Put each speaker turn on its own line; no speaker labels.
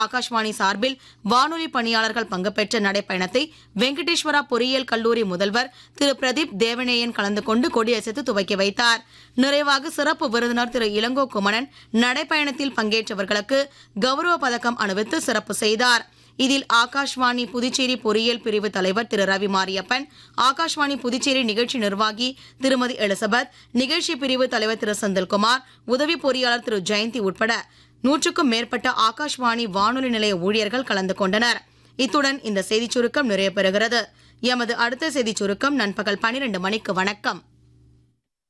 ஆகாஷ்வாணி சார்பில் வானொலி பணியாளர்கள் பங்கு பெற்ற நடைப்பயணத்தை வெங்கடேஸ்வரா பொறியியல் கல்லூரி முதல்வர் திரு பிரதீப் தேவநேயன் கலந்து கொண்டு கொடியசைத்து துவக்கி வைத்தார் நிறைவாக சிறப்பு விருந்தினர் திரு இளங்கோ குமணன் நடைப்பயணத்தில் பங்கேற்றவர்களுக்கு கௌரவ பதக்கம் அணிவித்து சிறப்பு செய்தார் இதில் ஆகாஷ்வாணி புதுச்சேரி பொறியியல் பிரிவு தலைவர் திரு ரவி மாரியப்பன் ஆகாஷ்வாணி புதுச்சேரி நிகழ்ச்சி நிர்வாகி திருமதி எலிசபெத் நிகழ்ச்சி பிரிவு தலைவர் திரு செந்தில்குமார் உதவி பொறியாளர் திரு ஜெயந்தி உட்பட நூற்றுக்கும் மேற்பட்ட ஆகாஷ்வாணி வானொலி நிலைய ஊழியர்கள் கலந்து கொண்டனர் இத்துடன் இந்த செய்திச் சுருக்கம் நிறைவு பெறுகிறது எமது அடுத்த செய்திச் சுருக்கம் நண்பகல் பனிரெண்டு மணிக்கு வணக்கம்